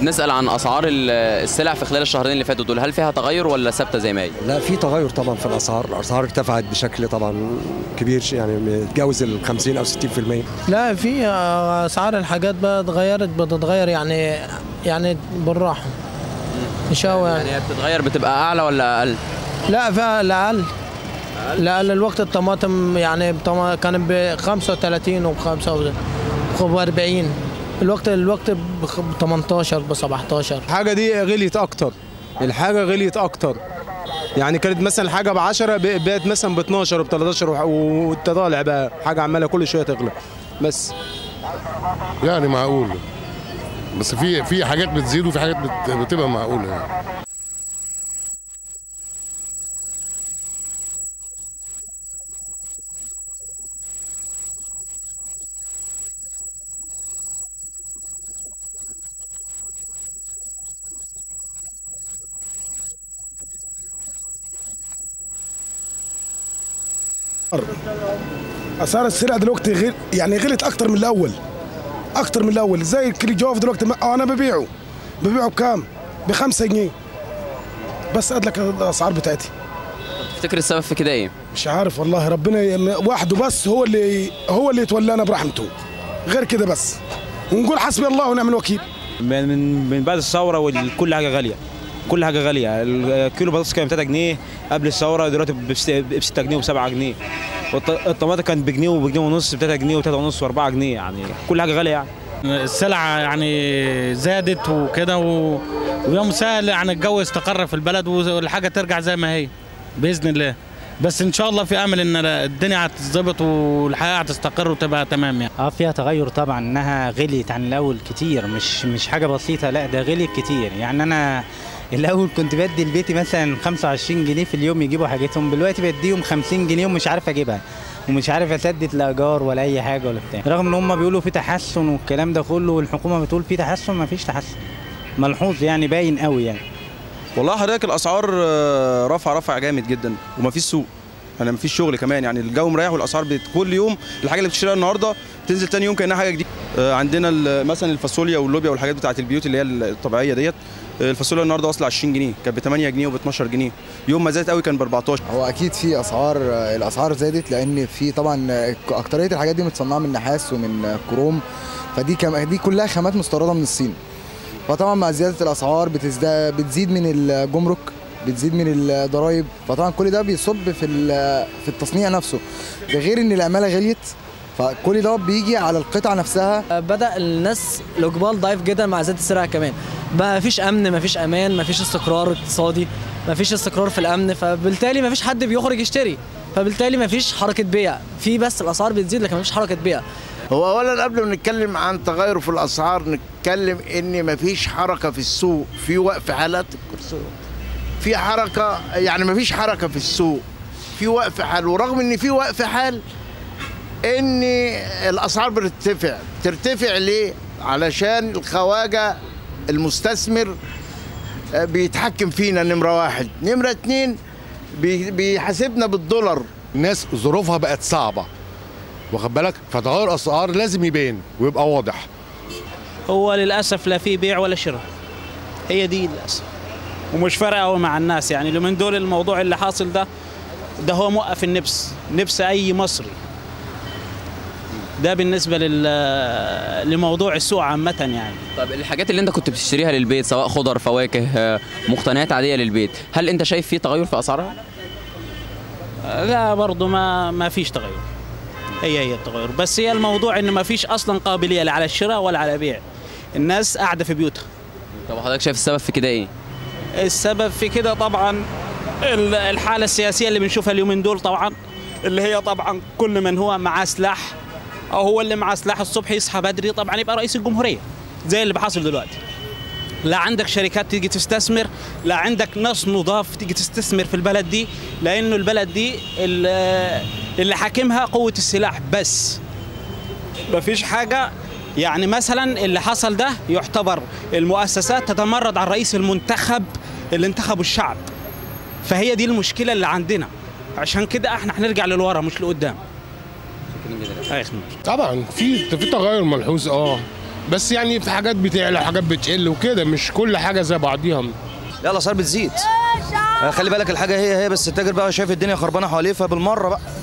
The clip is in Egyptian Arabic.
بنسال عن اسعار ال- السلع في خلال الشهرين اللي فاتوا دول هل فيها تغير ولا ثابته زي ما هي لا في تغير طبعا في الاسعار الاسعار ارتفعت بشكل طبعا كبير يعني متجاوز ال 50 او 60% لا في آه، اسعار الحاجات بقى اتغيرت بتتغير يعني يعني بالراحه مش قوي يعني يعني هي بتتغير بتبقى اعلى ولا اقل لا فيها لا اقل لا اقل الوقت الطماطم يعني بطما- كان ب 35 وب 45 الوقت الوقت ب 18 ب 17 الحاجة دي غليت أكتر الحاجة غليت أكتر يعني كانت مثلا الحاجة ب 10 بقت مثلا ب 12 ب 13 وح- وانت طالع بقى حاجة عمالة كل شوية تغلى بس يعني معقول بس في في حاجات بتزيد وفي حاجات بت- بتبقى معقوله يعني اسعار السلع دلوقتي غير يعني غلت اكتر من الاول اكتر من الاول زي الكيلو جوف دلوقتي ما- آه انا ببيعه ببيعه بكام بخمسة جنيه بس ادلك الاسعار بتاعتي تفتكر السبب في كده ايه مش عارف والله ربنا ي- وحده بس هو اللي هو اللي يتولانا برحمته غير كده بس ونقول حسبي الله ونعم الوكيل من من من بعد الثوره وكل حاجه غاليه كل حاجه غاليه الكيلو بطاطس كان ب 3 جنيه قبل الثوره دلوقتي ب 6 جنيه و7 جنيه والط- الطماطم كانت بجنيه وبجنيه ونص ب 3 جنيه و3 ونص و4 جنيه يعني كل حاجه غاليه يعني السلع يعني زادت وكده و... ويوم سهل يعني الجو استقر في البلد والحاجه ترجع زي ما هي باذن الله بس ان شاء الله في امل ان الدنيا هتظبط والحياه هتستقر وتبقى تمام يعني اه فيها تغير طبعا انها غليت عن الاول كتير مش مش حاجه بسيطه لا ده غليت كتير يعني انا الاول كنت بدي لبيتي مثلا 25 جنيه في اليوم يجيبوا حاجتهم دلوقتي بديهم 50 جنيه ومش عارف اجيبها ومش عارف اسدد لايجار ولا اي حاجه ولا بتاع رغم ان هم بيقولوا في تحسن والكلام ده كله والحكومه بتقول في تحسن ما فيش تحسن ملحوظ يعني باين قوي يعني والله حضرتك الاسعار آه، رفع رفع جامد جدا ومفيش سوق انا مفيش شغل كمان يعني الجو مريح والاسعار بت... كل يوم الحاجه اللي بتشتريها النهارده تنزل تاني يوم كانها حاجه جديده آه، عندنا ال- مثلا الفاصوليا واللوبيا والحاجات بتاعت البيوت اللي هي الطبيعيه ديت آه، الفاصوليا النهارده واصله 20 جنيه كانت ب 8 جنيه وب 12 جنيه يوم ما زادت قوي كان ب 14 هو اكيد في اسعار الاسعار زادت لان في طبعا اكتريه الحاجات دي متصنعه من نحاس ومن كروم فدي كم دي كلها خامات مستورده من الصين فطبعا مع زياده الاسعار بتزداد بتزيد من الجمرك بتزيد من الضرايب فطبعا كل ده بيصب في ال- في التصنيع نفسه ده غير ان العماله غليت فكل ده بيجي على القطعه نفسها بدا الناس الاقبال ضعيف جدا مع زياده السرعه كمان بقى مفيش امن مفيش امان مفيش استقرار اقتصادي مفيش استقرار في الامن فبالتالي مفيش حد بيخرج يشتري فبالتالي مفيش حركه بيع في بس الاسعار بتزيد لكن مفيش حركه بيع هو اولا قبل ما نتكلم عن تغير في الاسعار نتكلم ان مفيش حركه في السوق في وقف حالات الكرسي في حركه يعني مفيش حركه في السوق في وقف حال ورغم ان في وقف حال ان الاسعار بترتفع ترتفع ليه علشان الخواجه المستثمر آه، بيتحكم فينا نمره واحد نمره اتنين بي- بيحاسبنا بالدولار الناس ظروفها بقت صعبه واخد بالك فتغير الاسعار لازم يبان ويبقى واضح هو للاسف لا في بيع ولا شراء هي دي للاسف ومش فارقه قوي مع الناس يعني اليومين دول الموضوع اللي حاصل ده ده هو موقف النفس نفس اي مصري ده بالنسبه لل لموضوع السوق عامه يعني طب الحاجات اللي انت كنت بتشتريها للبيت سواء خضر فواكه آه، مقتنيات عاديه للبيت هل انت شايف في تغير في اسعارها لا برضه ما ما فيش تغير هي هي التغير بس هي الموضوع ان ما فيش اصلا قابليه لا على الشراء ولا على بيع الناس قاعده في بيوتها طب حضرتك شايف السبب في كده ايه السبب في كده طبعا ال- الحالة السياسية اللي بنشوفها اليومين دول طبعا اللي هي طبعا كل من هو معاه سلاح أو هو اللي معاه سلاح الصبح يصحى بدري طبعا يبقى رئيس الجمهورية زي اللي بحصل دلوقتي لا عندك شركات تيجي تستثمر لا عندك ناس نضاف تيجي تستثمر في البلد دي لأنه البلد دي ال- اللي حاكمها قوة السلاح بس مفيش حاجة يعني مثلا اللي حصل ده يعتبر المؤسسات تتمرد على الرئيس المنتخب اللي انتخبه الشعب فهي دي المشكلة اللي عندنا عشان كده احنا هنرجع للورا مش لقدام طبعا في في تغير ملحوظ اه بس يعني في حاجات بتعلى وحاجات بتقل وكده مش كل حاجه زي بعضيها لا الاسعار بتزيد خلي بالك الحاجه هي هي بس التاجر بقى شايف الدنيا خربانه حواليه فبالمره بقى